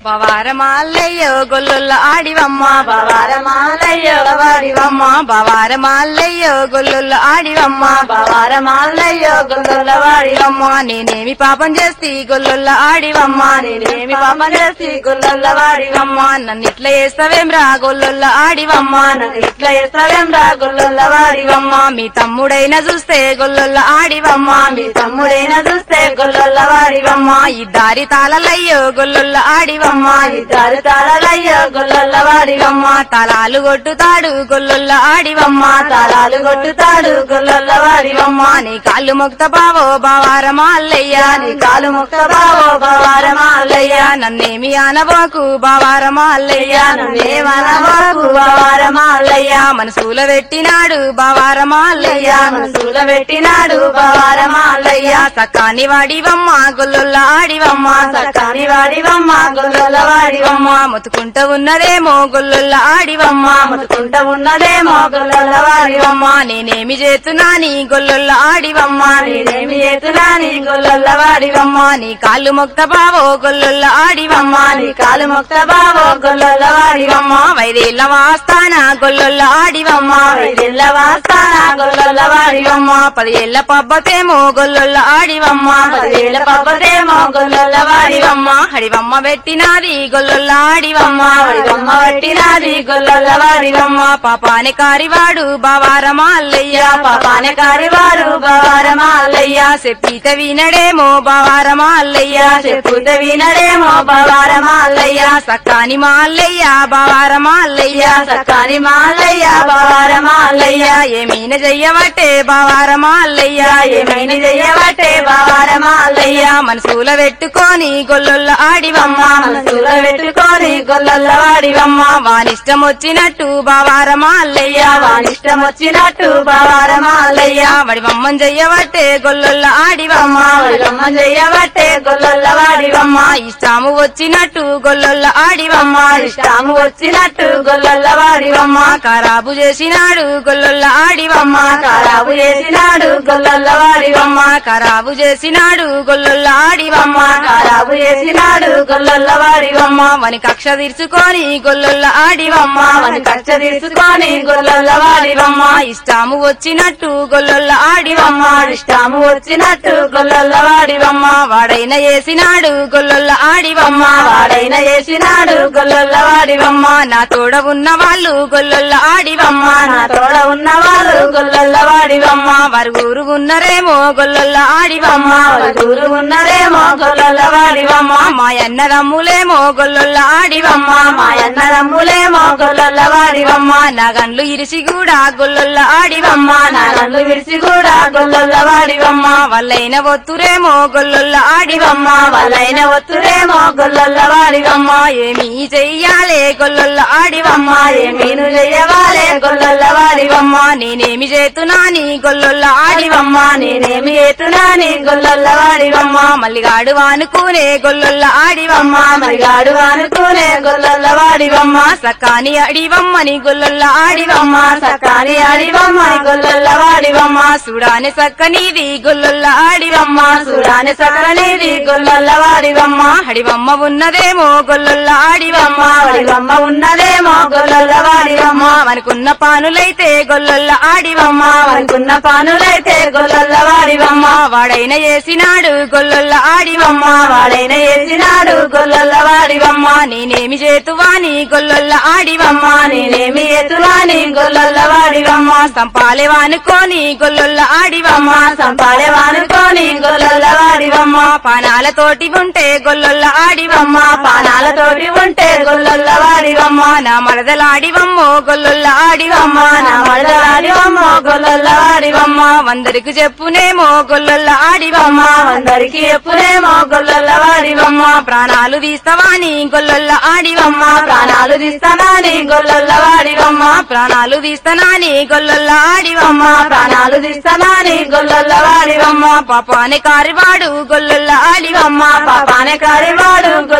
బవారమాల్లయ్యో గొల్లుల్ల ఆడివమ్మ బవారమాలయ్యో వాడివమ్మ బవారమాల్లయ్యో గొల్లుల్ల ఆడివమ్మ బవారమాలయ్యో గుండెల వాడి అమ్మ నేనేమి పాపం చేస్తే గొల్లుల్ల ఆడివమ్మ నేనేమి పాప చేసి గుల్లల వాడి అమ్మ నన్ను ఇట్లా చేస్తావేం రా గొల్లుల్ల ఆడివమ్మ నన్ను ఇట్లా చేస్తావేం రా గుల్లల వాడి అమ్మ మీ తమ్ముడైనా చూస్తే గొల్లుల్ల ఆడివమ్మ మీ తమ్ముడైనా చూస్తే గుల్లల వాడి అమ్మ ఈ దారి తాళలయ్యో గొల్లుల్ల ఆడివమ్మ ఇద్దరు తాళలయ్యో గుల్లల వాడి అమ్మ తలాలు కొట్టుతాడు గొల్లుల్ల ఆడివమ్మ తాళాలు కొట్టుతాడు గుల్లల వాడి అమ్మ నీ కాళ్ళు మొక్త బావో బావారమా అల్లయ్యా నీ కాలు ముక్త బావో బవారమాలయ్య నన్నేమి అనబాకు బావారమా అల్లయ్యా నన్నేమనవాకు బవారమాలయ్య మనసుల పెట్టినాడు బావారమా అల్లయ్యా మనసుల పెట్టినాడు బవారమాలయ్య సకాని వాడివమ్మ గొల్లుల్ల ఆడివమ్మ సకాని వాడివమ్మ గుల్లల వాడివమ్మ అమ్మ మొత్తుకుంట ఉన్నదేమో గొల్లుల్ల ఆడివమ్మ ముట్టుకుంట ఉన్నదేమో గుల్లల వాడివమ్మ అమ్మ నేనేమి చేస్తున్నా నీ గొల్లుల్ల ఆడివమ్మ నేనేమి చేతున్నా నీ గుల్లల వాడివమ్మ అమ్మ నీ కాళ్ళు మొక్త బావో గొల్లుల్ల ఆడివమ్మ నీ కాలు ముక్త బావో గుల్లల వాడివమ్మ అమ్మ వైదేళ్ళ వాస్తాన గొల్లుల్ల ఆడివమ్మ వైదిల్ల వాస్తాన గుల్లల వాడివమ్మ అమ్మ పదేళ్ల పబ్బతేమో గొల్లుల్ల ఆడివమ్మ పదేళ్ల పబ్బతేమో గుల్లల వాడివమ్మ అమ్మ హడివమ్మ పెట్టినాది గొల్లుల్ల ఆడివమ్మ వాడివమ్మ పెట్టినాది గుల్లల వాడివమ్మ అమ్మ పాపాని కారివాడు బావారమా అల్లయ్య పాపానే కారివాడు బవారమాలయ్య అయ్యా చెప్పిత వినడేమో బావారమా అల్లయ్య చెప్పుత వినడేమో బవారమాలయ్య అయ్యా సక్కాని మా అల్లయ్య బావారమా అల్లయ్య సకాని మాలయ్య బవారమాలయ్య అయ్యా ఏమీన చెయ్యవట్టే బావారమా అల్లయ్య ఏమైనా చెయ్యబట్టే బవారమాలయ్య అయ్యా మనసుల పెట్టుకొని గొల్లుల్ల ఆడివమ్మ మనసుల పెట్టుకొని గొల్లల వాడివమ్మ అమ్మ వానిష్టం వచ్చినట్టు బావారమా అల్లయ్య వానిష్టం వచ్చినట్టు బవారమాలయ్య అయ్యా వడివమ్మని చెయ్యవట్టే గొల్లుల్ల ఆడివమ్మ వాడివమ్మ చెయ్యబట్టే గొల్లల వాడివమ్మ అమ్మ ఇష్టాము వచ్చినట్టు గొల్లుల్ల ఆడివమ్మ ఇష్టాము వచ్చినట్టు గొల్లల వాడివమ్మ అమ్మ ఖరాబు చేసినాడు గొల్లుల్ల ఆడివమ్మ ఖరాబు చేసినాడు గొల్లల వాడివమ్మ అమ్మ ఖరాబు చేసినాడు గొల్లుల్ల ఆడివమ్మ ఖరాబు చేసినాడు గొల్లల వాడివమ్మ అమ్మ వని కక్ష తీర్చుకొని గొల్లుల్ల ఆడివమ్మ వని కక్ష తీసుకొని గొల్లల వాడివమ్మ అమ్మ ఇష్టాము వచ్చినట్టు గొల్లుల్ల ఆడివమ్మ ఇష్టాము వచ్చినట్టు గొల్లల వాడివమ్మ అమ్మ వాడైన వేసినాడు గొల్లుల్ల ఆడివమ్మ వాడైన చేసినాడు గొల్లల వాడివమ్మ అమ్మ నా తోడ ఉన్న వాళ్ళు గొల్లుల్ల ఆడివమ్మ నా తోడ ఉన్నవారు గొల్లల వాడివమ్మ అమ్మ వారు ఊరు ఉన్నరేమో గొల్లుల్ల ఆడివమ్మ దూరు ఉన్నరేమో గొల్లల వాడివమ్మ అమ్మ మా అన్న రమ్ములేమో గొల్లుల్ల ఆడివమ్మ మా అన్నదమ్ములేమో గొల్లల వాడివమ్మ అమ్మ నా గండ్లు ఇరిసి కూడా గొల్లుల్ల ఆడివమ్మ నా నన్ను విడిచి కూడా గొల్లల వాడివమ్మ అమ్మ వాళ్ళైన ఒత్తురేమో గొల్లుల్ల ఆడివమ్మ వాళ్ళైన ఒత్తురేమో గొల్లల వాడివమ్మ అమ్మ ఏమీ చెయ్యాలే గొల్లుల్ల ఆడివమ్మ ఏమీను చెయ్యవాలే గొల్లల వాడివమ్మ అమ్మ నేనేమి చేతున్నా నీ గొల్లుల్ల ఆడివమ్మ నేనేమి ఎత్తునా నీ గొల్లల వాడివమ్మ అమ్మ మల్లిగాడు వానుకునే గొల్లుల్ల ఆడివమ్మ మరిగాడు అనుకునే గొల్లల వాడివమ్మ అమ్మ సకాని అడివమ్మని గొల్లుల్ల ఆడివమ్మ సకాని ఆడివమ్మ గొల్లల వాడివమ్మ అమ్మ సుడాని సక్కనిది గొల్లుల్ల ఆడివమ్మ సురాని సకలనేది గొల్లల వాడివమ్మ హడివమ్మ ఉన్నదేమో గొల్లుల్ల ఆడివమ్మ వాడివమ్మ ఉన్నదేమో గొల్లల వాడివమ్మ అమ్మ మనకున్న పానులైతే గొల్లుల్ల ఆడివమ్మ అనుకున్న పానులైతే గొల్లల వాడివమ్మ అమ్మ వాడైన చేసినాడు గొల్లుల్ల ఆడివమ్మ వాడైన వేసినాడు గొల్లల వాడివమ్మ అమ్మ నేనేమి చేతువాని గొల్లుల్ల ఆడివమ్మ నేనేమి ఎత్తువాని గొల్లల వాడివమ్మ అమ్మ సంపాలే వానుకోని గొల్లుల్ల ఆడివమ్మ సంపాడే వానుకోని గొల్లల వాడివమ్మ అమ్మ పానాలతోటి ఉంటే గొల్లుల్ల ఆడివమ్మ పానాలతోటి ఉంటే గొల్లల వాడివమ్మ అమ్మ నా మరదలాడివమ్మో గొల్లుల్ల ఆడివమ్మ నా మడదలాడివమ్మ గొల్లల వాడివమ్మ అమ్మ వందరికి చెప్పునేమో గొల్లుల్ల ఆడివమ్మ అందరికి ఎప్పుడేమో గొల్లల వాడివమ్మ అమ్మ ప్రాణాలు తీస్తావాని గొల్లుల్ల ఆడివమ్మ ప్రాణాలు తీస్తానని గొల్లల వాడివమ్మ అమ్మ ప్రాణాలు తీస్తానాని గొల్లుల్ల ఆడివమ్మ ప్రాణాలు తీస్తానని గొల్లల వాడివమ్మ అమ్మ పాపాని కారివాడు గొల్లుల్ల ఆడివమ్మ పాపానే కారివాడు గొల్లల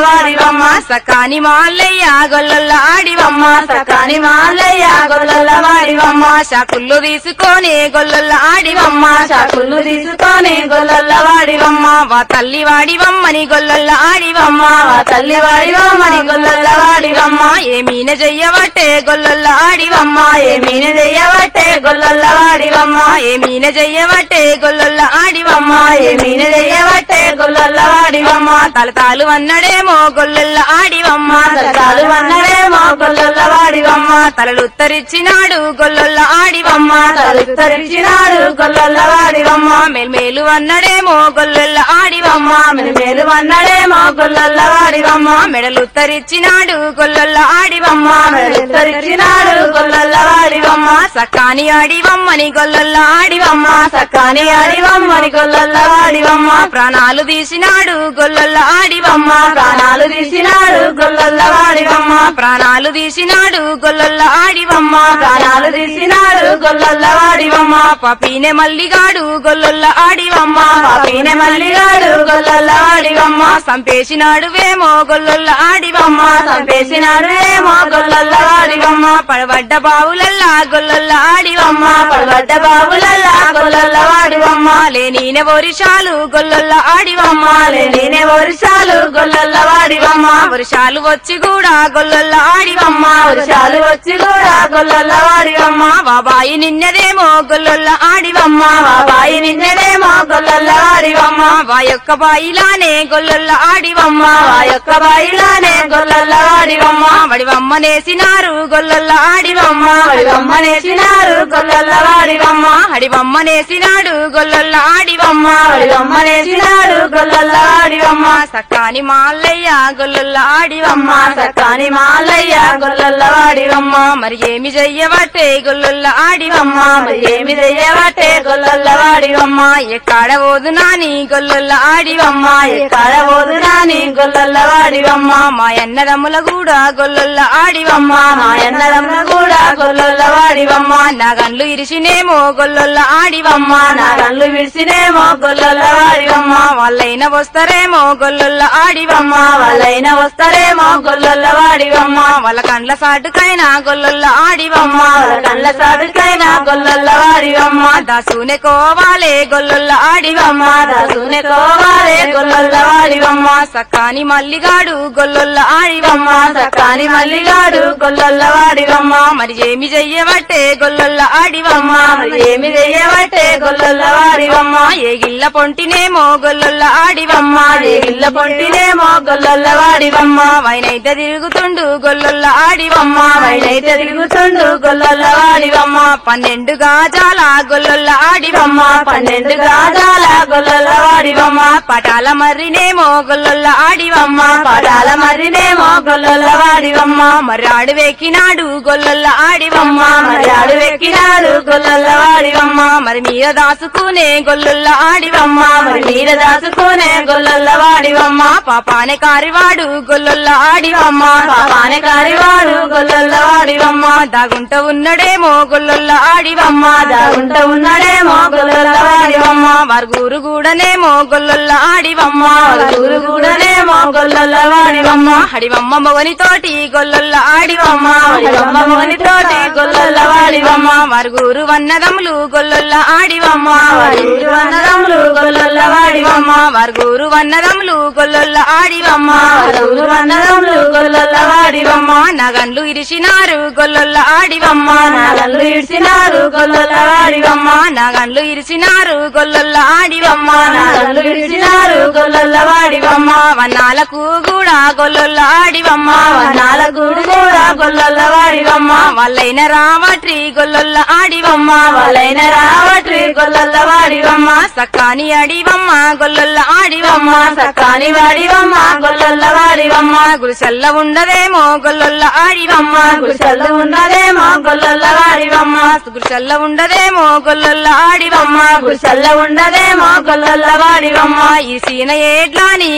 వాడివమ్మ సకాని మాల్లయ్య గొల్లొల్ల ఆడివమ్మ సకాని మాలయ్య గొల్లల వాడివమ్మ షాకుళ్ళు తీసుకొని గొల్లొల్ల ఆడివమ్మ అమ్మ చాకులు తీసుకొని గొల్లల వాడివమ్మ వా తల్లి వాడివమ్మని గొల్లొల్ల ఆడివమ్మ అమ్మ వా తల్లి వాడివమ్మని గొల్లల వాడివమ్మ ఏమీన చెయ్యవట్టే గొల్లొల్ల ఆడివమ్మ అమ్మ ఏమీని చెయ్యబట్టే గొల్లల వాడివమ్మ ఏమీన చెయ్యవట్టే గొల్లొల్ల ఆడివమ్మ అమ్మ ఏమీని చెయ్యబట్టే గొల్లల వాడివమ్మ తలతాలు అన్నడేమో గొల్లొల్ల ఆడివమ్మ సరసాలు అన్నడేమో గొల్లల వాడివమ్మ తలలు ఉత్తరిచ్చినాడు గొల్లొల్ల ఆడివమ్మ అమ్మ తరిచినాడు గొల్లల వాడివమ్మ మేల్మేలు అన్నడేమో గొల్లొల్ల ఆడివమ్మ అమ్మ మేలు అన్నడేమో గొల్లల వాడివమ్మ మెడలు ఉత్తరిచ్చినాడు గొల్లొల్ల ఆడివమ్మ తరిచినాడు గొల్లల వాడివమ్మ సకాని ఆడివమ్మని గొల్లొల్ల ఆడివమ్మ అమ్మ సకాని ఆడివమ్మని గొల్లల వాడివమ్మ ప్రాణాలు తీసినాడు గొల్లొల్ల ఆడివమ్మ అమ్మ ప్రాణాలు తీసినాడు గొల్లల వాడివమ్మ ప్రాణాలు తీసినాడు గొల్లొల్ల ఆడివమ్మ ప్రాణాలు తీసినాడు గొల్లల వాడివమ్మ పపీనే మల్లిగాడు గొల్లొల్ల ఆడివమ్మ పాపిన మల్లిగాడు గొల్లల వాడివమ్మ సంపేసినాడు వేమో గొల్లొల్ల ఆడివమ్మ చంపేసినాడు ఏమో గొల్లల వాడివమ్మ పడబడ్డ బావులల్లా గొల్లొల్ల ఆడివమ్మ అమ్మ పడబడ్డ బాబులల్లా గొల్లల వాడివమ్మ లేనినే వరిషాలు గొల్లొల్ల ఆడివమ్మ అమ్మాలే నేనే వర్షాలు గొల్లల వాడివమ్మ వర్షాలు వచ్చి కూడా గొల్లొల్ల ఆడివమ్మ వర్షాలు వచ్చి కూడా గొల్లల వాడివమ్మ బాబాయి నిన్నదేమో గొల్లొల్ల ఆడివమ్మ మా బాయి నిన్నదేమో గొల్లల వాడివమ్మ వా యొక్క బాయిలానే గొల్లొల్ల ఆడివమ్మ మా యొక్క బాయిలానే గొల్లల వాడివమ్మ వడివమ్మ నేసినారు గొల్లొల్ల ఆడివమ్మ వాడివమ్మ నేసినారు గొల్లల వాడివమ్మ హడివమ్మ నేసినాడు గొల్లొల్ల ఆడివమ్మ వాడివమ్మ నేసినాడు గొల్లల వాడివమ్మ సకాని మాల్లయ్య గొల్లొల్ల ఆడివమ్మ అమ్మ సకాని మాలయ్య గొల్లల వాడివమ్మ మరి ఏమి చెయ్యబట్టే గొల్లొల్ల ఆడివమ్మ అమ్మ మరి ఏమి చెయ్యబట్టే గొల్లల వాడివమ్మ ఎక్కడ పోదు నాని గొల్లొల్ల ఆడివమ్మ అమ్మ ఎక్కడ పోదురాని గొల్లల వాడివమ్మ మా అన్నదమ్ముల కూడా గొల్లొల్ల ఆడివమ్మ అమ్మ మా ఎన్నదమ్మ కూడా గొల్లల వాడివమ్మ నా గన్లు ఇరిసినేమో గొల్లొల్ల ఆడివమ్మ అమ్మ నా కళ్ళు విడిసినేమో గొల్లల వాడివమ్మ వాళ్ళైన వస్తారేమో గొల్లొల్ల ఆడివమ్మ అమ్మ వాళ్ళైనా వస్తారేమో గొల్లల వాడివమ్మ వాళ్ళ కండ్ల సాటుకైనా గొల్లొల్ల ఆడివమ్మ అమ్మ వాళ్ళ కళ్ళ సాటుకైనా గొల్లల వాడివమ్మ దాసునే కోవాలే గొల్లొల్ల ఆడివమ్మ అమ్మ దాసునే కోవాలే గొల్లల వాడివమ్మ సకాని మల్లిగాడు గొల్లొల్ల ఆడివమ్మ అమ్మ సకాని మల్లిగాడు గొల్లల వాడివమ్మ మరి ఏమి చెయ్యబట్టే గొల్లొల్ల ఆడివమ్మ అమ్మ మరి ఏమి చెయ్యబట్టే గొల్లల వాడివమ్మ ఏ గిల్ల పొంటినేమో గొల్లొల్ల ఆడివమ్మ అమ్మ ఏ ఇళ్ళ పొంటినేమో గొల్లల వాడివమ్మ వైనైతే తిరుగుతుండు గొల్లొల్ల ఆడివమ్మ అమ్మ వైనైతే తిరుగుతుండు గొల్లల వాడివమ్మ పన్నెండు గాజాల గొల్లొల్ల ఆడివమ్మ అమ్మ పన్నెండు గాజాల గొల్లల వాడివమ్మ పటాల మర్రినేమో గొల్లొల్ల ఆడివమ్మ అమ్మ పడాల మరినేమో గొల్లల వాడివమ్మ మరి ఆడు వెక్కినాడు గొల్లొల్ల ఆడివమ్మ అమ్మ మరి ఆడు వెక్కినాడు గొల్లల వాడివమ్మ మరి మీద దాసుకునే గొల్లొల్ల ఆడివమ్మ అమ్మ మరి మీద దాచుకునే గొల్లల వాడివమ్మ పాపానే కారివాడు గొల్లొల్ల ఆడివమ్మ అమ్మ పాపానే కారివాడు గొల్లల వాడివమ్మ దాగుంట ఉన్నడేమో గొల్లొల్ల ఆడివమ్మ అమ్మ దాగుంట ఉన్నాడేమో గొల్లల వాడివమ్మ వారుగురు కూడానేమో గొల్లొల్ల ఆడివమ్మ ఊరు కూడానేమో గొల్లల వాడివమ్మ హడివమ్మ మొగని తోటి గొల్లొల్ల ఆడివమ్మ అమ్మ వాడివమ్మ మొగనితోటి గొల్లల వాడివమ్మ వారుగురు వన్నదములు గొల్లొల్ల ఆడివమ్మ వాడి ఊరు అన్నదమ్ములు గొల్లల వాడివమ్మ వారుగురు వన్నదములు గొల్లొల్ల ఆడివమ్మ ఊరు అన్నదమ్ములు గొల్లల వాడివమ్మ నగన్లు ఇరిసినారు గొల్లొల్ల ఆడివమ్మ నాగళ్ళు ఇడిచినారు గొల్లల వాడివమ్మ నగన్లు ఇరిసినారు గొల్లొల్ల ఆడివమ్మ నాగళ్ళు ఇడిచినారు గొల్లల వాడివమ్మ వన్నాలకు కూడా గొల్లొల్ల ఆడివమ్మ వనాల గూడు కూడా గొల్లల వాడివమ్మ వాళ్ళైన రావట్రి గొల్లొల్ల ఆడివమ్మ వాళ్ళైన రావట్రి గొల్లల వాడివమ్మ సక్కాని అడివమ్మ గొల్లొల్ల ఆడివమ్మ అమ్మ సకాని వాడివమ్మ గొల్లల వాడివమ్మ గుడిసెల్ల ఉండదేమో గొల్లొల్ల ఆడివమ్మ గుడిసెల్లు ఉన్నదేమో గొల్లల వాడివమ్మ గుడిసెల్ల ఉండదేమో గొల్లొల్ల ఆడివమ్మ గుడిసెల్ల ఉండదేమో గొల్లల వాడివమ్మ ఈ సీన ఏడ్లాని గొల్లొల్ల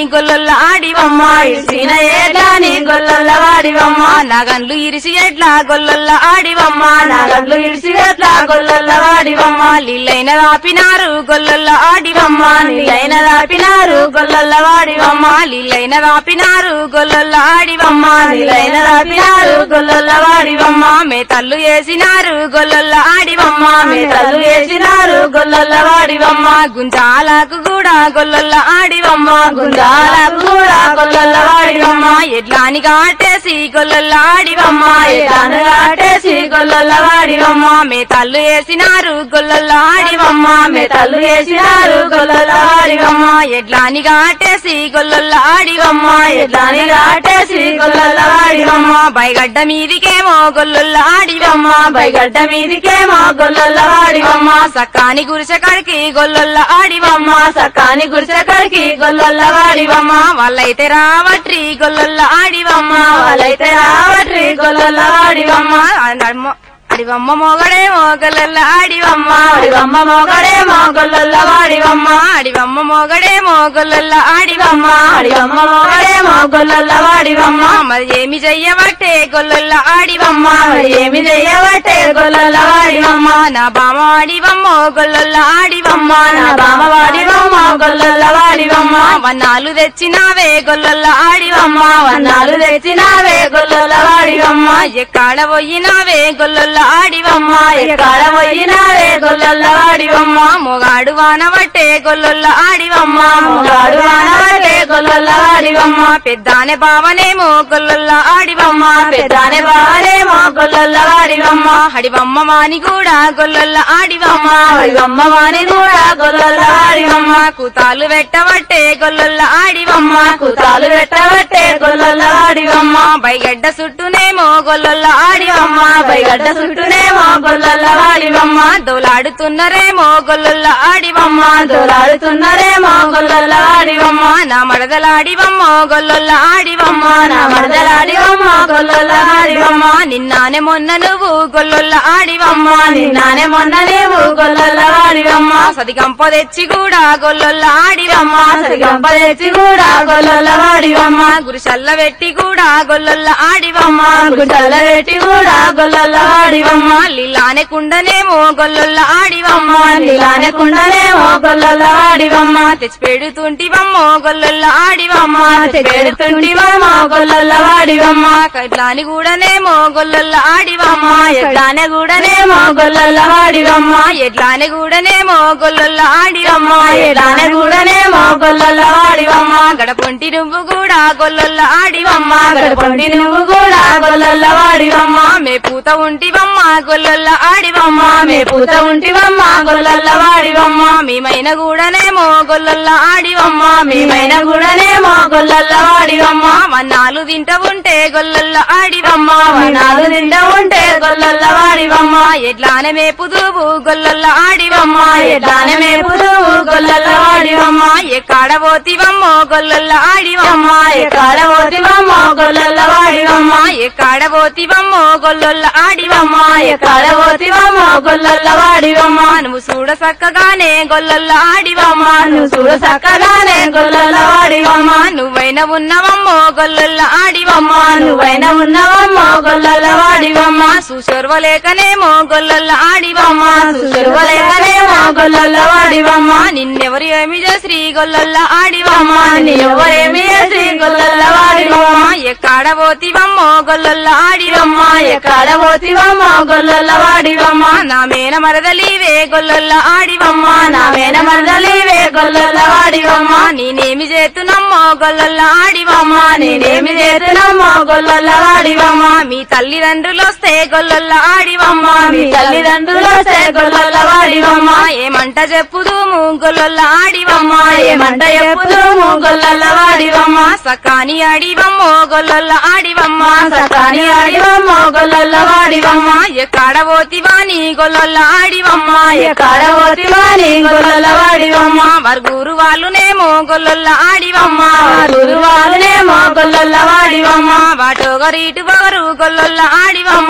గొల్లొల్ల ఆడివమ్మ ఇడిసిన ఏడాని గొల్లల వాడివమ్మ నగన్లు ఇరిసి ఎట్లా గొల్లొల్ల ఆడివమ్మ నా గడ్లు ఇడిసి ఎట్లా గొల్లల వాడివమ్మ లీలైన వాపినారు గొల్లొల్ల ఆడివమ్మ నీలైన దాపినారు గొల్లల వాడివమ్మ లీలైన వాపినారు గొల్లొల్ల ఆడివమ్మ నీలైన దాపినారు గొల్లల వాడివమ్మ మే తల్లు వేసినారు గొల్లొల్ల ఆడివమ్మ మీ తల్లు వేసినారు గొల్లల వాడివమ్మ గుంజాలకు కూడా గొల్లొల్ల ఆడివమ్మ గుండాలకు కూడా గొల్లల వాడివమ్మ ఎడ్లాని కాటేసి గొల్లొల్ల ఆడివమ్మ ఎడాను కాటేసి గొల్లల వాడివమ్మ మే తల్లు వేసినారు గొల్లొల్ల ఆడివమ్మ మీ తల్లు వేసినారు గొల్లల వాడివమ్మ ఎడ్లాని కాటేసి గొల్లొల్ల ఆడివమ్మ ఎడ్లాని కాటేసి గొల్లల వాడివమ్మ బైగడ్డ మీదికేమో గొల్లొల్ల ఆడివమ్మ బైగడ్డ మీదికేమో గొల్లల వాడివమ్మ సక్కాని గురిసెకాడికి గొల్లొల్ల ఆడివమ్మ సకాని గుడిసెక్కడికి గొల్లల వాడివమ్మ వాళ్ళైతే రావట్రి గొల్లొల్ల ఆడివమ్మ వాళ్ళైతే రావట్రి గొల్లల వాడివమ్మ అడమ్మ అడివమ్మ మొగడేమో గొల్లొల్ల ఆడివమ్మ వాడివమ్మ మొగడేమో గొల్లల వాడివమ్మ అడివమ్మ మొగడేమో గొల్లొల్ల ఆడివమ్మ వాడివమ్మ మొగడేమో గొల్లల వాడివమ్మ మరి ఏమి చెయ్యబట్టే గొల్లొల్ల ఆడివమ్మ మరి ఏమి చెయ్యబట్టే గొల్లల వాడివమ్మ నా బామ ఆడివమ్మ గొల్లొల్ల ఆడివమ్మ నా బామ వాడివమ్మ గొల్లల వాడివమ్మ వన్నాలు తెచ్చినావే గొల్లొల్ల ఆడివమ్మ వన్నాలు తెచ్చినావే గొల్లల వాడివమ్మ ఎక్కడ పోయినావే గొల్లొల్ల ఆడివమ్మ ఎక్కడ పోయినావే గొల్లల వాడివమ్మ మొగాడు వానబట్టే గొల్లొల్ల ఆడివమ్మ మొగాడు వానబట్టే గొల్లల వాడివమ్మ పెద్దానే బావనేమో గొల్లొల్ల ఆడివమ్మ పెద్దానే బావనేమో గొల్లల వాడివమ్మ హడివమ్మ మాని కూడా గొల్లొల్ల ఆడివమ్మ వాడివమ్మ వాణి కూడా గొల్లల వాడివమ్మ కూతాలు పెట్టబట్టే గొల్లొల్ల ఆడివమ్మ కుతాలు పెట్టబట్టే గొల్లల వాడివమ్మ బైగడ్డ చుట్టూనేమో గొల్లొల్ల ఆడివమ్మ బైగడ్డ చుట్టూనేమో గొల్లల వాడివమ్మ దోలాడుతున్నరేమో గొల్లొల్ల ఆడివమ్మ దోలాడుతున్నారేమో గొల్లల వాడివమ్మ నా మడదలాడివమ్మ గొల్లొల్ల ఆడివమ్మ నా మరదలాడివమ్మ గొల్లల వాడివమ్మ నిన్నానే మొన్న నువ్వు గొల్లొల్ల ఆడివమ్మ నిన్నానే మొన్న నీవు గొల్లల వాడివమ్మ సదిగంప తెచ్చి కూడా గొల్లొల్ల ఆడివమ్మ సరిగంప తెచ్చి కూడా గొల్లల వాడివమ్మ గురిసల్ల పెట్టి కూడా గొల్లొల్ల ఆడివమ్మ గుడ్డల పెట్టి కూడా గొల్లల వాడివమ్మ లీలానే కుండనేమో గొల్లొల్ల ఆడివమ్మ నీలానే కుండనేమో గొల్లల వాడివమ్మ తెచ్చి పెడుతుంటివమ్మో గొల్లొల్ల ఆడివమ్మ పెడుతుంటివమ్మ గొల్లల వాడివమ్మ కట్లాని కూడానేమో గొల్లొల్ల ఆడివమ్మ ఎట్లానే కూడానేమో గొల్లల వాడివమ్మ ఎట్లానే కూడానేమో గొల్లొల్ల ఆడివమ్మ ఎట్లానే కూడానేమో గొల్లల వాడివమ్మ గడపొంటి నువ్వు కూడా గొల్లొల్ల ఆడివమ్మ గడపండి నువ్వు కూడా గొల్లల వాడివమ్మ మే పూత ఉంటివమ్మ గొల్లొల్ల ఆడివమ్మ మే పూత ఉంటివమ్మ గొల్లల వాడివమ్మ మేమైన కూడానేమో గొల్లొల్ల ఆడివమ్మ మేమైన కూడానేమో గొల్లల వాడివమ్మ వన్నాలు తింట ఉంటే గొల్లొల్ల ఆడివమ్మ వనాలు తింట ఉంటే గొల్లల వాడివమ్మ ఎట్లానే మేపుదువు గొల్లొల్ల ఆడివమ్మ ఎట్లానే మేపుదు గొల్లల వాడివమ్మ ఎక్కడ పోతివమ్మో గొల్లొల్ల ఆడివమ్మ ఎక్కడ పోతివమ్మ గొల్లల వాడివమ్మ ఎక్కడ పోతివమ్మో గొల్లొల్ల ఆడివమ్మ ఎక్కడ పోతివమ్మ గొల్లల వాడివమ్మ నువ్వు చూడ సక్కగానే గొల్లొల్ల ఆడివమ్మ నువ్వు చూడ చక్కగానే గొల్లల వాడివమ్మ నువ్వైనా ఉన్నవమ్మో గొల్లొల్ల ఆడివమ్మ నువ్వైనా ఉన్నవమ్మ గొల్లల వాడివమ్మ సుశర్వలేకనేమో గొల్లొల్ల ఆడివమ్మ సుశర్వలేకనేమో గొల్లల వాడివమ్మ నిన్నెవరు ఏమి చేసి గొల్లొల్ల ఆడివమ్మ నీ ఎవరేమి చేసి గొల్లల వాడివమ్మ ఎక్కడ పోతివమ్మో గొల్లొల్ల ఆడివమ్మ ఎక్కడ పోతివమ్మ గొల్లల వాడివమ్మ నా మేన మరదలీవే గొల్లొల్ల ఆడివమ్మ నా మేన మరదలివే గొల్లల వాడివమ్మ నేనేమి చేతునమ్మో గొల్లొల్ల ఆడివమ్మ నేనేమి చేతునమ్మ గొల్లల వాడివమ్మ మీ తల్లిదండ్రులు వస్తే గొల్లొల్ల ఆడివమ్మ మీ తల్లిదండ్రులు వస్తే గొల్లల వాడివమ్మ ఏమంట చెప్పుదుము గొల్లొల్ల ఆడివమ్మ ఏమంట ఎప్పుదుము గొల్లల వాడివమ్మ సకాని ఆడివమ్మో గొల్లొల్ల ఆడివమ్మ సకాని ఆడివమ్మ గొల్లల వాడివమ్మ ఎక్కడ పోతివాని గొల్లొల్ల ఆడివమ్మ ఎక్కడ పోతివాని గొల్లల వాడివమ్మ వరుగురు వాళ్ళునేమో గొల్లొల్ల ఆడివమ్మ ఊరు వాళ్ళనేమో గొల్లల వాడివమ్మ వాటోగరీటు పొగరు గొల్లొల్ల ఆడివమ్మ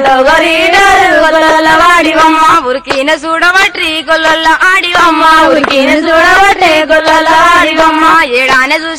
వాటొగరీడరు గొల్లల వాడివమ్మ ఉరికిన చూడవట్రి గొల్లొల్ల ఆడివమ్మ ఉరికిన చూడబట్టే గొల్లల వాడివమ్మ ఏడానే చూసిన గాని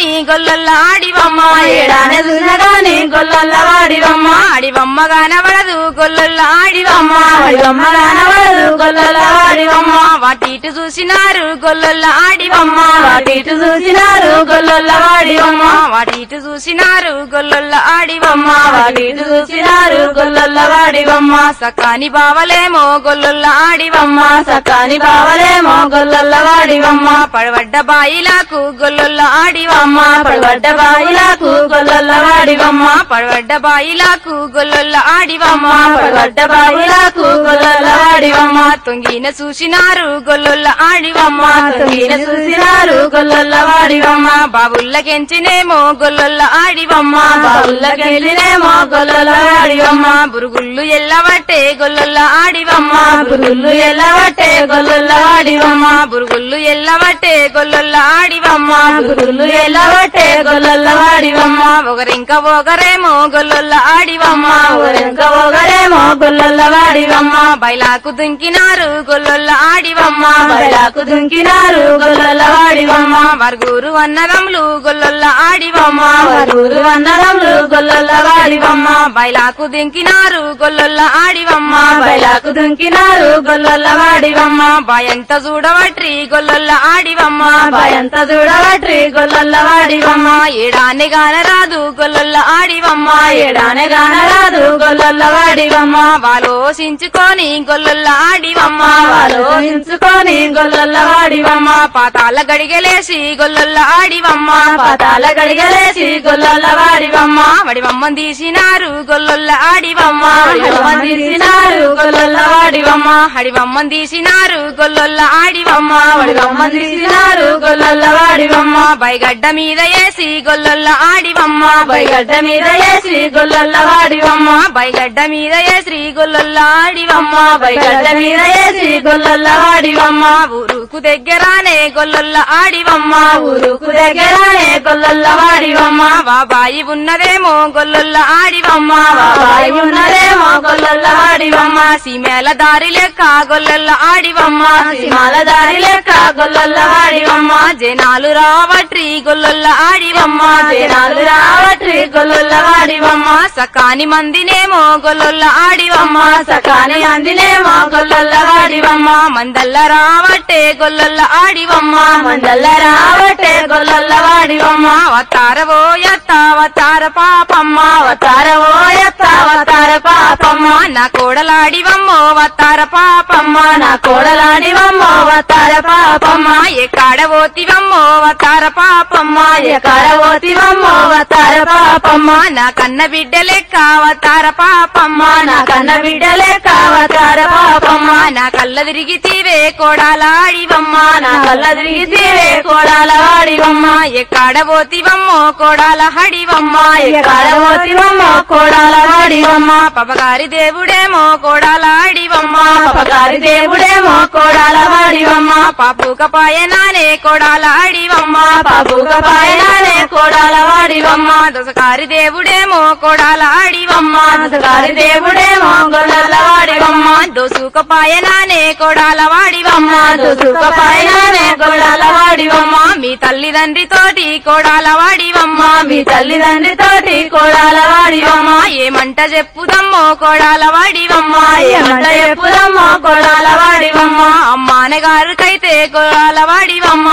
గాని గొల్లొల్ల ఆడివమ్మ ఏడానే చూసిన గాని గొల్లొల్ల వాడివమ్మ ఆడివమ్మ గానబడదు గొల్లొల్ల ఆడివమ్మ వాడివమ్మ రానవడదు గొల్లొల్ల వాడివమ్మ వాటి ఇటు చూసినారు గొల్లొల్ల ఆడివమ్మ వాటి ఇటు చూసినారు గొల్లొల్ల వాడివమ్మ వాటి ఇటు చూసినారు గొల్లొల్ల ఆడివమ్మ వాటి ఇటు చూసినారు గొల్లొల్ల వాడివమ్మ సకాని బావలేమో గొల్లొల్ల ఆడివమ్మ సకాని బావలేమో గొల్లొల్ల వాడివమ్మ పడవడ్డ బాయిలకు గొల్లొల్ల ఆడివమ్మ పడబడ్డ బాయిలకు గొల్లొల్ల వాడివమ్మ పడవడ్డ బాయిలకు గొల్లొల్ల ఆడివమ్మ పడబడ్డ బాయిలకు గొల్లొల్ల వాడివమ్మ తొంగిన చూసినారు గొల్లొల్ల ఆడివమ్మ తొంగిన చూసినారు గొల్లొల్ల వాడివమ్మ బాబుల్లకెంచినేమో గొల్లొల్ల ఆడివమ్మ బావుల్లకెళ్ళినేమో గొల్లొల్ల వాడివమ్మ బురుగుళ్ళు ఎల్లబట్టే గొల్లొల్ల ఆడివమ్మ పురుగుళ్ళు ఎల్లబట్టే గొల్లొల్ల వాడివమ్మ బురుగుళ్ళు ఎల్లబట్టే గొల్లొల్ల ఆడివమ్మ పురుగుళ్ళు ఎల్లబట్టే గొల్లొల్ల వాడివమ్మ ఒకరింక ఒకరేమో గొల్లొల్ల ఆడివమ్మ ఊరెంక ఒకరేమో గొల్లొల్ల వాడివమ్మ బయలాకు దుంకినారు గొల్లొల్ల ఆడివమ్మ బయలాకు దుంకినారు గొల్లొల్ల వాడివమ్మ వరుగురు అన్నదమ్ములు గొల్లొల్ల ఆడివమ్మ వరూరు అన్నదమ్ములు గొల్లొల్ల వాడివమ్మ బయలాకు దింకినారు గొల్లొల్ల ఆడివమ్మ బయలాకు దుంకినారు గొల్లొల్ల వాడివమ్మ భయంత చూడవట్రి గొల్లొల్ల ఆడివమ్మ భయంత చూడవట్రి గొల్లొల్ల వాడివమ్మ ఏడాన్ని గానరాదు గొల్లొల్ల ఆడివమ్మ ఏడానే గానరాదు గొల్లొల్ల వాడివమ్మ వాలోసించుకొని గొల్లొల్ల ఆడివమ్మ ఆలోచించుకొని గొల్లొల్ల వాడివమ్మ పాతాల గడిగలేసి గొల్లొల్ల ఆడివమ్మ పాతాల గడిగలేసి గొల్లొల్ల వాడివమ్మ వడివమ్మ తీసినారు గొల్లొల్ల ఆడివమ్మ హడివమ్మ తీసినారు గొల్లొల్ల వాడివమ్మ హడివమ్మ తీసినారు గొల్లొల్ల ఆడివమ్మ వాడివమ్మ తీసినారు గొల్లొల్ల వాడివమ్మ బైగడ్డ మీద వేసి గొల్లొల్ల ఆడివమ్మ బయగడ్డ మీద వేసి గొల్లొల్ల వాడివమ్మ బైగడ్డ మీద వేసి గొల్లొల్ల ఆడివమ్మ బయగడ్డ మీద వేసి గొల్లొల్ల వాడివమ్మ ఊరుకు దగ్గరానే గొల్లొల్ల ఆడివమ్మ ఊరుకు దగ్గరనే గొల్లొల్ల వాడివమ్మ బాబాయి ఉన్నదేమో గొల్లొల్ల ఆడివమ్మ బాబాయి ఉన్నదేమో గొల్లొల్ల వాడివమ్మ సీమేల దారి లెక్క గొల్లొల్ల ఆడివమ్మ సిమాల దారి లెక్క గొల్లొల్ల వాడివమ్మ జనాలు రావట్రి గొల్లొల్ల ఆడివమ్మ జనాలు రావట్రి గొల్లొల్ల వాడివమ్మ సకాని మందినేమో గొల్లొల్ల ఆడివమ్మ సకాని అందినేమో గొల్లొల్ల వాడివమ్మ మందల్ల రావట్టే గొల్లొల్ల ఆడివమ్మ మందల్ల రావట్టే గొల్లొల్ల వాడివమ్మ అవతారవో ఎత్త అవతార పాపమ్మ అవతార ఓయత్త అవతార పాపమ్మ నా కోడలాడివమ్మో అవతార పాపమ్మ నా కోడలాడివమ్మ అవతార పాపమ్మ ఎక్కడ పోతివమ్మో అవతార పాపమ్మ ఎక్కడ పోతివమ్మ అవతార పాపమ్మ నా కన్న బిడ్డ లెక్క అవతార పాపమ్మ నా కన్న బిడ్డలేక అవతార పాపమ్మ నా కళ్ళ తిరిగితీవే కోడాలాడివమ్మ నా కళ్ళ తిరిగితేవే కోడాల వాడివమ్మ ఎక్కడ పోతివమ్మో కోడాల హడివమ్మ ఎక్కడ పోతివమ్మ కోడాల వాడివమ్మ పపగారి దేవుడేమో కోడాల ఆడివమ్మ పగారి దేవుడేమో కోడాల వాడివమ్మ పాపుక పాయనానే కోడాల ఆడివమ్మ పాపుక పాయనానే కోడాల వాడివమ్మ దశకారి దేవుడేమో కోడాల ఆడివమ్మ గారి దేవుడేమో గొల్లల వాడివమ్మ దోసుక పాయనానే కోడాల వాడివమ్మ దుసుక పాయనానే కోడాల వాడివమ్మ మీ తల్లిదండ్రితోటి కోడాల వాడివమ్మ మీ తల్లిదండ్రితోటి కోడాల వాడివమ్మ ఏమంట చెప్పుదమ్మో కోడాల వాడివమ్మ ఏమంట ఎప్పుదమ్మో కోడాల వాడివమ్మ అమ్మానగారికైతే కోడాల వాడివమ్మ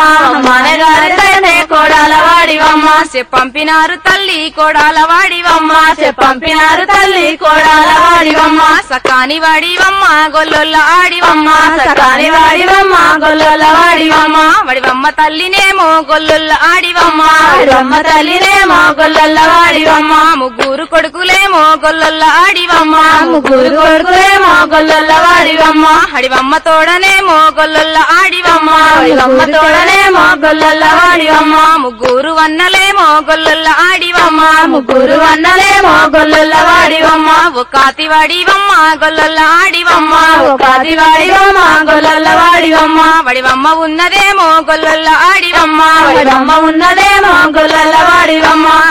మనగారితోనే కోడాల వాడివమ్మ పంపినారు తల్లి కోడాల వాడివమ్మ పంపినారు తల్లి కోడాల వాడివమ్మ సకాని వాడివమ్మ గొల్లొల్ల ఆడివమ్మ సకాని వాడివమ్మ గొల్లల వాడివమ్మ వడివమ్మ తల్లినేమో గొల్లొల్ల ఆడివమ్మ వాడివమ్మ తల్లినేమో గొల్లల వాడివమ్మ ముగ్గురు కొడుకులేమో గొల్లొల్ల ఆడివమ్మ ముగ్గురు కొడుకులేమో గొల్లల వాడివమ్మ హడివమ్మ తోడనేమో గొల్లొల్ల ఆడివమ్మ వాడివమ్మ తోడనేమో గొల్లల వాడివమ్మ ముగ్గురు వన్నలేమో గొల్లొల్ల ఆడివమ్మ ముగ్గురు అన్నలేమో గొల్లల వాడివమ్మ ఒకాతి వాడివమ్మ గొల్లొల్ల ఆడివమ్మ ఒకది వాడివమ్మ గొల్లల వాడివమ్మ వడివమ్మ ఉన్నదేమో గొల్లొల్ల ఆడివమ్మ వాడివమ్మ ఉన్నదేమో గొల్లల వాడివమ్మ వడివమ్మ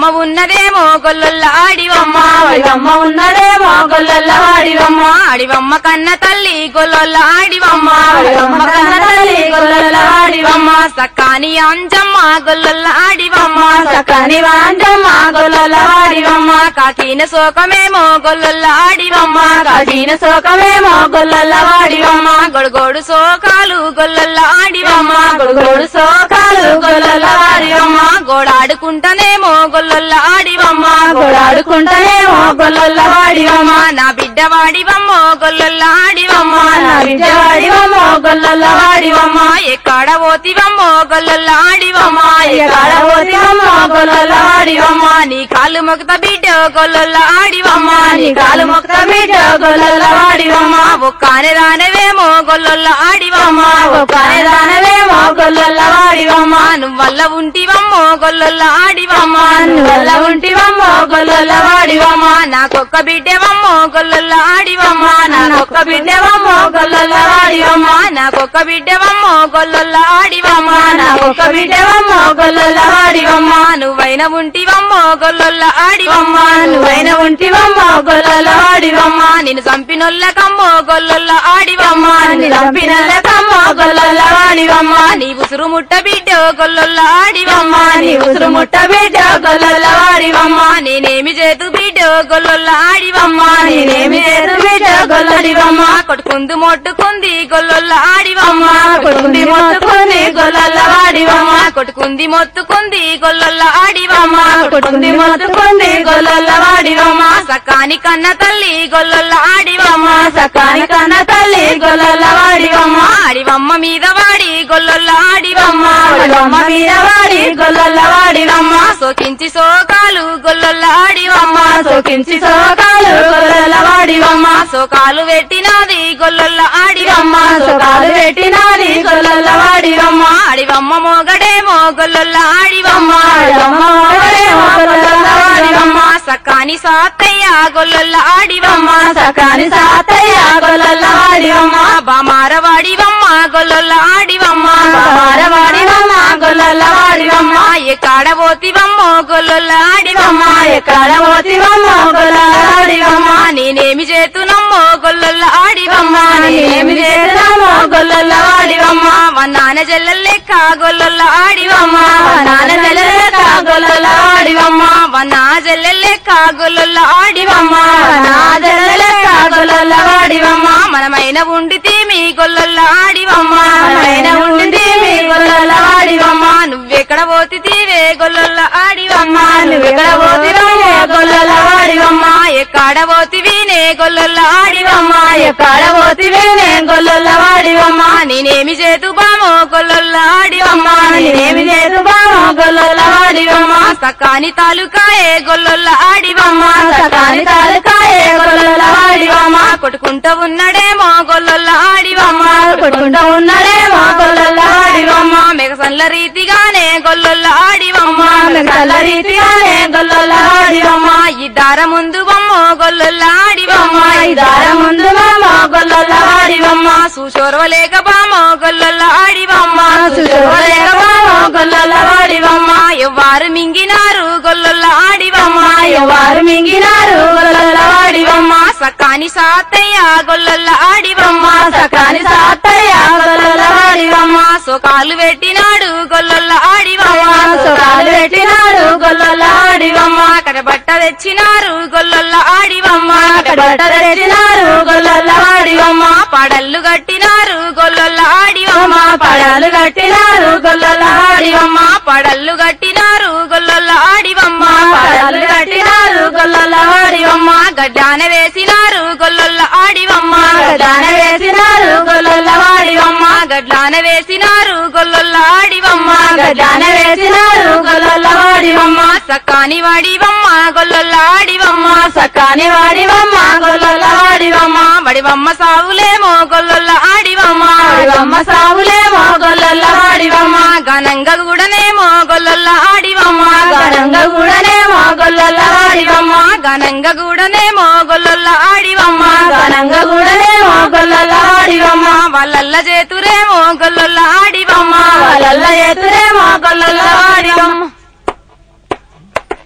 ఉన్నదేమో గొల్లొల్ల ఆడివమ్మ వడివమ్మ ఉన్నదేమో గొల్లల వాడివమ్మ ఆడివమ్మ కన్న తల్లి గొల్లొల్ల ఆడివమ్మ వడివమ్మ కన్న తల్లి గొల్లల వాడివమ్మ సకాని అంజమ్మ గొల్లొల్ల ఆడివమ్మ సకని వాంజమ్మ గొల్లల వాడివమ్మ కాకిన శోకమేమో గొల్లొల్ల ఆడివమ్మ కాజీన శోకమేమో గొల్లల వాడివమ్మ గొడుగోడు శోకాలు గొల్లొల్ల ఆడివమ్మ గొడుగోడు శోకాలు గొల్లల వాడివమ్మ గోడాడుకుంటానేమో గొల్లొల్ల ఆడివమ్మ గోడాడుకుంటేనేమో గొల్లల వాడివమ్మ నా బిడ్డ వాడివమ్మో గొల్లొల్ల ఆడివమ్మ నా బిడ్డ వాడివమ్మ గొల్లల వాడివమ్మ ఎక్కడ పోతివమ్మో గొల్లొల్ల ఆడివమ్మ ఎక్కడ పోతివమ్మ గొల్లల వాడివమ్మ నీ కాళ్ళు మొగత బిడ్డ గొల్లొల్ల ఆడివమ్మ నీ కాలు మొక్క బిడ్డ గొల్లల వాడివమ్మ ఒక్కనే రానవేమో గొల్లొల్ల ఆడివమ్మ ఒక్కనే దానవేమో గొల్లల వాడివమ్మ నువ్వల్ల ఉంటివమ్మో గొల్లొల్ల ఆడివమ్మ నువ్వల్ల ఉంటివమ్మ గొల్లల వాడివమ్మ నాకొక్క బిడ్డవమ్మో గొల్లొల్ల ఆడివమ్మ నాకొక్క బిడ్డవమ్మ గొల్లల వాడివమ్మ నాకొక్క బిడ్డవమ్మో గొల్లొల్ల ఆడివమ్మ నాకొక్క బిడ్డవమ్మ గొల్లల వాడివమ్మ నువ్వైన ఉంటివమ్మో గొల్లొల్ల ఆడివమ్మ నువ్వైన ఉంటివమ్మ గొల్లల వాడివమ్మ నిన్ను చంపినొల్లకమ్మో గొల్లొల్ల ఆడివమ్మ నిరంపినలకమ్మ గొల్లల వాడివమ్మ నీ ఉసురు ముట్ట బిడ్డ గొల్లొల్ల ఆడివమ్మ నీ ఉసురు ముట్ట బిడ్డ గొల్లల వాడివమ్మ నేనేమి చేతు బిడ్డ గొల్లొల్ల ఆడివమ్మ నేనేమి లేదు బిడ్డ గొల్లడివమ్మ కొట్టుకుందు మొట్టుకుంది గొల్లొల్ల ఆడివమ్మ కొడుకుంది మొత్తుకుంది గొల్లల వాడివమ్మ కొట్టుకుంది మొత్తుకుంది గొల్లొల్ల ఆడివమ్మ కొడుకుంది మొత్తుకుంది గొల్లల వాడివమ్మ సకాని కన్న తల్లి గొల్లొల్ల ఆడివమ్మ సకాని కన్న తల్లి గొల్లల వాడివమ్మ ఆడివమ్మ మీద వాడి గొల్లొల్ల ఆడివమ్మ వాడివమ్మ మీద వాడి గొల్లల వాడివమ్మ సోకించి సోకాలు గొల్లొల్ల ఆడివమ్మ సోకించి సోకాలు గొల్లల వాడివమ్మ సోకాలు పెట్టినది గొల్లొల్ల ఆడివమ్మ సోకాలు పెట్టినాది గొల్లల వాడివమ్మ ఆడివమ్మ మోగడేమో గొల్లొల్ల ఆడివమ్మ వాడివమ్మ వాడేమో గొల్లల వాడివమ్మ సకాని సాతయ్య గొల్లొల్ల ఆడివమ్మ సకాని సాతయ్య గొల్లల వాడివమ్మ బామార వాడివమ్మ గొల్లొల్ల ఆడివమ్మ బామార వాడివమ్మ గొల్లల వాడివమ్మ ఎక్కడ పోతివమ్మో గొల్లొల్ల ఆడివమ్మ ఎక్కడ పోతివమ్మ గొల్లల వాడివమ్మ నేనేమి చేతునమ్మో గొల్లొల్ల ఆడివమ్మ నేనేమి చేసినామో గొల్లల వాడివమ్మ వన్నాన జల్లెల్ లెక్క గొల్లొల్ల ఆడివమ్మ నాన్న నెలలేక గొల్లల వాడివమ్మ వన్నా జల్లెల్ లెక్క గొల్లొల్ల ఆడివమ్మ నా జల్లలేక గొల్లల వాడివమ్మ మనమైన ఉండితే మీ గొల్లొల్ల ఆడివమ్మ మనమైన ఉండింది మీ గొల్లల వాడివమ్మ నువ్వెక్కడ పోతివే గొల్లొల్ల ఆడివమ్మ నువ్వెక్కడ పోతివమ్మ గొల్లల వాడివమ్మ ఎక్కడ పోతివినే గొల్లొల్ల ఆడివమ్మ ఎక్కడ పోతివేనే గొల్లల వాడివమ్మ నేనేమి చేతు బామో గొల్లొల్ల ఆడివమ్మ నేనేమి చేసు బామో గొల్లల వాడివమ్మ సకాని తాలూకాయే గొల్లొల్ల ఆడివమ్మ సకాని తాలకాయే గొల్లల వాడివమ్మ కొట్టుకుంటూ ఉన్నాడేమో గొల్లొల్ల ఆడివమ్మ కొట్టుకుంటూ ఉన్నాడేమో గొల్లల వాడివమ్మ మెగసన్ల రీతిగానే గొల్లొల్ల ఆడివమ్మ మెగల రీతిగానే గొల్లల వాడివమ్మ ఈ దార ముందు బొమ్మ గొల్లొల్ల ఆడివమ్మ ఈ దార ముందు మామ గొల్లల వాడివమ్మ సుశోర్వలేక బామో గొల్లొల్ల ఆడివమ్మ సుశోభలేక మామ గొల్లల వాడివమ్మ ఎవ్వారు మింగినారు గొల్లొల్ల ఆడివమ్మ ఎవరు మింగినారు గొల్లల వాడివమ్మ సకాని సాతయ్య గొల్లొల్ల ఆడివమ్మ సకాని సాతయ్య గొల్లల వాడివమ్మ సోకాలు పెట్టినాడు గొల్లొల్ల ఆడివమ్మ సుఖాలు పెట్టినారు గొల్లల వాడివమ్మ కడబట్ట తెచ్చినారు గొల్లొల్ల ఆడివమ్మ బట్ట తెచ్చినారు గొల్లల వాడివమ్మ పడల్లు కట్టినారు గొల్లొల్ల ఆడివమ్మ పడాలు కట్టినారు గొల్లల వాడివమ్మ పడల్లు కట్టినారు గొల్లొల్ల ఆడివమ్మ పడాలు కట్టినారు గొల్లల వాడివమ్మ గడ్డాన వేసినారు గొల్లొల్ల ఆడివమ్మ దాన వేసినారు గొల్లల వాడివమ్మ గడ్లాన వేసినారు గొల్లొల్ల ఆడివమ్మ దాన వేసినారు గొల్లల వాడివమ్మ సకాని వాడివమ్మ గొల్లొల్ల ఆడివమ్మ సకాని వాడివమ్మ గొల్లల వాడివమ్మ వడివమ్మ సావులేమో గొల్లొల్ల ఆడివమ్మ వాడివమ్మ సాగులేమో గొల్లల వాడివమ్మ ఘనంగా కూడానేమో గొల్లొల్ల ఆడివమ్మ ఘనంగా కూడానేమో గొల్లల వాడివమ్మ ఘనంగా కూడానేమో గొల్లొల్ల ఆడివమ్మ ఘనంగా కూడానేమో గొల్లల వాడివమ్మ వాళ్ళల్ల చేతురేమో గొల్లొల్ల ఆడివమ్మ వాళ్ళల్ల ఎత్తురేమో గొల్లల వాడివమ్మ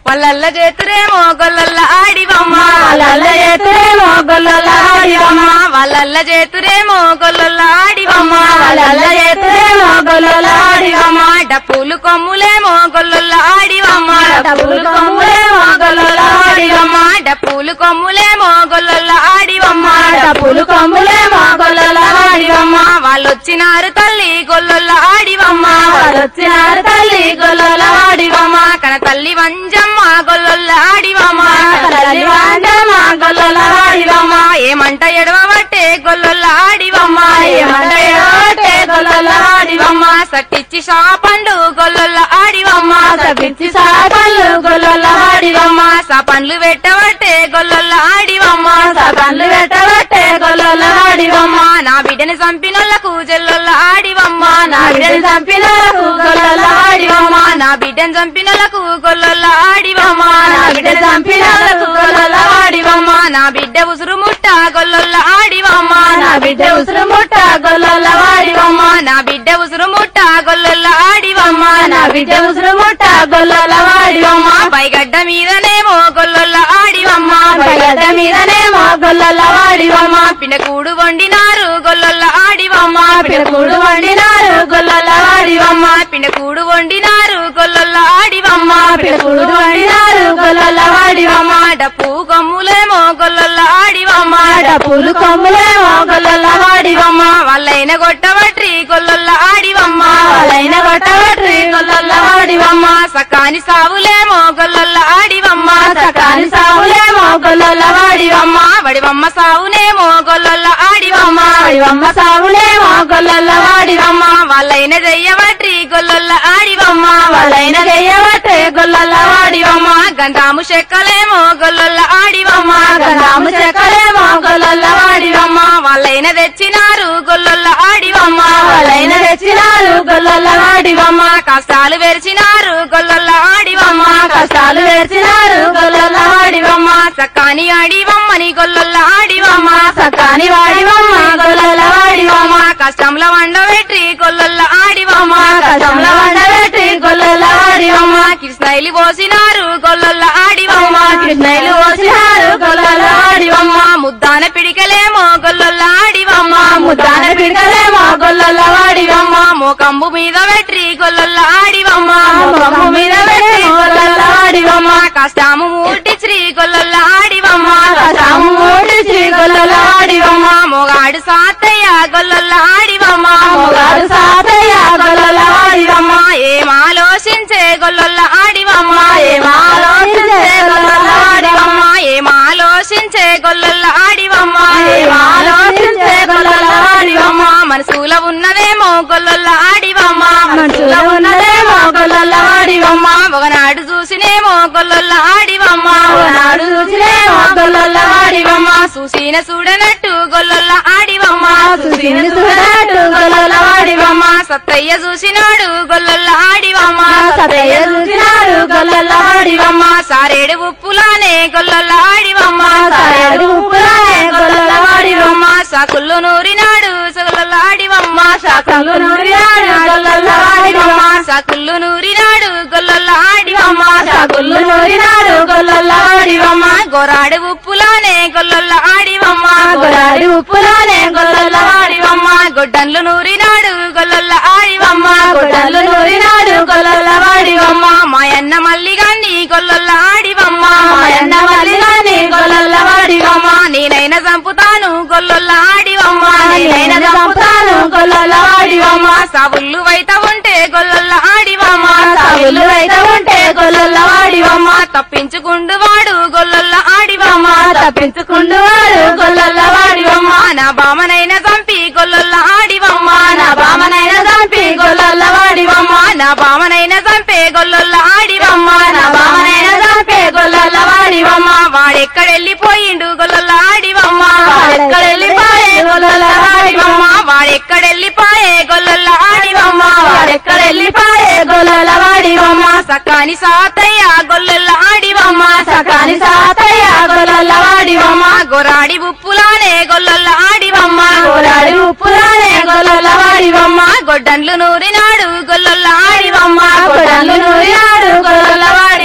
వాళ్ళల్ల చేతురేమో గొల్లల్ల ఆడివమ్మ వాళ్ళల్ల చేతురేమో గొల్లల ఆడివమ్మ వాళ్ళల్ల చేతురేమో గొల్లల్ల ఆడివమ్మ వాళ్ళల్ల చేతురేమో గొల్లల ఆడివమ్మ డప్పులు కొమ్ములేమో గొల్లల్ల ఆడివమ్మ డబ్బులు కొమ్ములేమో గొల్లల ఆడివమ్మ డప్పులు కొమ్ములేమో గొల్లల్ల ఆడివమ్మ డబ్బులు కొమ్ములేమో గొల్లల ఆడివమ్మ వాళ్ళొచ్చినారు తల్లి గొల్లల్ల ఆడివమ్మ వాళ్ళొచ్చినారు తల్లి గొల్లల ఆడివమ్మ కన తల్లి వంజమ్మ గొల్లల్ల ఆడివమ్మ తల్లి వాండమ్మ గొల్లల ఆడివమ్మ ఏమంట ఎడవబట్టే గొల్లల్ల ఆడివమ్మ ఏమంట ఎడవబట్టే గొల్లల ఆడివమ్మ. సట్టిచ్చి సాపండు గొల్లల్ల ఆడివమ్మ తప్పించి సాపళ్ళు గొల్లల ఆడివమ్మ సాపండ్లు పెట్టబట్టే గొల్లల్ల ఆడివమ్మ సగన్లు పెట్టబట్టే గొల్లల ఆడివమ్మ నా బిడ్డని చంపినోళ్లకు జల్లొల్ల ఆడివమ్మ నా బిడ్డని చంపినలకు గొల్లల ఆడివమ్మ నా బిడ్డని చంపినోళ్లకు గొల్లొల్ల ఆడివమ్మ నా బిడ్డని చంపినలకు గొల్లల ఆడివమ్మ నా బిడ్డ ఉసురు ముట్ట గొల్లొల్ల ఆడివమ్మ నా బిడ్డ ఉసురు ముట్ట గొల్లల ఆడివమ్మ నా బిడ్డ ఉసురు ముట్ట గొల్లొల్ల ఆడివమ్మ నా బిడ్డ ఉసురు ముట్ట గొల్లల ఆడివమ్మ పైగడ్డ మీదనేమో గొల్లొల్ల ఆడివమ్మ గడ్డ మీదనేమో గొల్లల ఆడివమ్మ పిండకూడు వండినారు గొల్లొల్ల ఆడివమ్మ పిడకూడు వండినారు గొల్లల ఆడివమ్మ పిండకూడు వండినారు గొల్లొల్ల ఆడివమ్మ పిడకూడు వండినారు గొల్లల ఆడివమ్మ డప్పు గమ్ములేమో గొల్లొల్ల ఆడివమ్మ డప్పులు కొమ్ములేమో గొల్లల ఆడివమ్మ వాళ్ళైన గొట్టబట్రి గొల్లొల్ల ఆడివమ్మ వాళ్ళైన కొట్టబట్రి గొల్లల ఆడివమ్మ సకాని సావులేమో గొల్లొల్ల ఆడివమ్మ సకాని సావులేమో గొల్లల ఆడివమ్మ వడివమ్మ సావునేమో గొల్లొల్ల ఆడివమ్మ ఆడివమ్మ సావులేమో గొల్లల ఆడివమ్మ వాళ్ళైన చెయ్యబట్రి గొల్లొల్ల ఆడివమ్మ వాళ్ళైన గెయ్యబట్టే గొల్లల ఆడివమ్మ గంధాము చెక్కలేమో గొల్లొల్ల ఆడివమ్మ గంధాము చెక్కలేమో గొల్లల ఆడివమ్మ వాళ్ళైన తెచ్చినారు గొల్లొల్ల ఆడివమ్మ వాళ్ళైన తెచ్చినారు గొల్లల ఆడివమ్మ కష్టాలు వెరిచినారు గొల్లొల్ల ఆడివమ్మ కష్టాలు వేసినారు గొల్లల ఆడివమ్మ సకాని ఆడివమ్మని గొల్లొల్ల ఆడివమ్మ సకాని వాడివమ్మ గొల్లల ఆడివమ్మ కష్టంలో వండబెట్టి గొల్లొల్ల ఆడివమ్మ కష్టంలో వండబెట్టి గొల్లల ఆడివమ్మ కృష్ణైలి పోసినారు గొల్లొల్ల ఆడివమ్మ కృష్ణయ్యలు పోసినారు గొల్లల ఆడివమ్మ ముద్దాన పిడికలేమో గొల్లొల్ల ఆడివమ్మ ముద్దాన పిడకలేమో గొల్లల ఆడివమ్మ మోకంబు మీద పెట్టి గొల్లొల్ల ఆడివమ్మ ముఖము మీద పెట్టి గొల్లల ఆడివమ్మ కష్టాము మూటి శ్రీ గొల్లొల్ల ఆడివమ్మ కసాము ఓడిచి గొల్లల ఆడివమ్మ మొగాడు సాతయ్య గొల్లొల్ల ఆడివమ్మ మొగాడు సాతయ్య గొల్లల ఆడివమ్మ ఏం ఆలోచించే గొల్లొల్ల ఆడివమ్మ ఏం ఆలోచించే గొల్లల ఆడివమ్మ ఏం ఆలోచించే గొల్లొల్ల ఆడివమ్మ ఏం ఆలోచించే గొల్లల ఆడివమ్మ మనసులో ఉన్నదేమో గొల్లొల్ల ఆడివమ్మ మనసులో ఉన్నదేమో గొల్లల ఆడివమ్మ ఒకనాడు చూసినేమో గొల్లొల్ల ఆడివమ్మ ఒకనాడు చూసినేమో గొల్లల ఆడివమ్మ చూసిన చూడనట్టు గొల్లొల్ల ఆడివమ్మ చూసిన చూడనట్టు గొల్లల ఆడివమ్మ సత్తయ్య చూసినాడు గొల్లొల్ల ఆడివమ్మ సతయ్య చూసినారు గొల్లల ఆడివమ్మ సారేడు ఉప్పులానే గొల్లొల్ల ఆడివమ్మ సారేడు ఉప్పులానే గొల్లల ఆడివమ్మ సాకుల్లో నూరినాడు సగలొల్ల ఆడివమ్మ శాఖలు నూరినాడు గొల్లల ఆడివమ్మ సాకుల్లో నూరినాడు గొల్లొల్ల ఆడివమ్మ శాఖలు నూరినాడు గొల్లల ఆడివమ్మ గొరాడు ఉప్పులానే గొల్లొల్ల ఆడివమ్మ గొరాడి ఉప్పులానే గొల్లల ఆడివమ్మ గొడ్డన్లు నూరినాడు గొల్లొల్ల ఆడివమ్మ గొడ్డలు నూరినాడు గొల్లల ఆడివమ్మ మాయన్న మల్లిగాన్ని గొల్లొల్ల ఆడివమ్మ మాయన్న మల్లిగాని గొల్లల ఆడివమ్మ నేనైనా చంపుతాను గొల్లొల్ల ఆడివమ్మ నేనైనా చంపుతాను గొల్లల ఆడివమ్మ సాబుల్లు వైత ఉంటే గొల్లొల్ల ఆడివమ్మ సాగులు అయితే ఉంటే గొల్లల ఆడివమ్మ తప్పించుకుండు వాడు గొల్లొల్ల ఆడివమ్మ తప్పించుకుండు వాడు గొల్లల ఆడివమ్మ నా బామనైనా చంపి గొల్లొల్ల ఆడివమ్మ నా బామనైనా చంపి గొల్లల ఆడివమ్మ నా బామనైనా చంపే గొల్లొల్ల ఆడివమ్మ నా బామనైనా చంపే గొల్లల ఆడివమ్మ వాడెక్కడెళ్ళిపోయిండు గొల్లొల్ల ఆడివమ్మ వాడెక్కడెళ్ళిపోయే గొల్లల ఆడివమ్మ వాడెక్కడెళ్ళిపోయే గొల్లొల్ల ఆడివమ్మ వాడెక్కడెళ్ళిపోయే గొల్లల ఆడివమ్మ సకాని సాతయ్య గొల్లొల్ల ఆడివమ్మ సకాని సాతయ్య గొల్లల ఆడివమ్మ గొరాడి ఉప్పులానే గొల్లొల్ల ఆడివమ్మ గోరాడి ఉప్పులానే గొల్లల ఆడివమ్మ గొడ్డన్లు నూరినాడు గొల్లొల్ల ఆడివమ్మ గొడలు నూరినాడు గొల్లల ఆడివమ్మ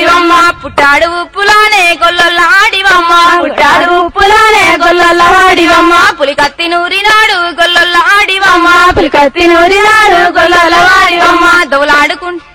పుట్టాడు ఉప్పులానే గొల్లొల్ల ఆడివమ్మ పుట్టాడు ఉప్పులానే గొల్లల వాడివమ్మ పులి కత్తి నూరినాడు గొల్లొల్ల ఆడివమ్మ పులికత్తి నూరినాడు గొల్లల వాడివమ్మ దౌలాడుకుంటూ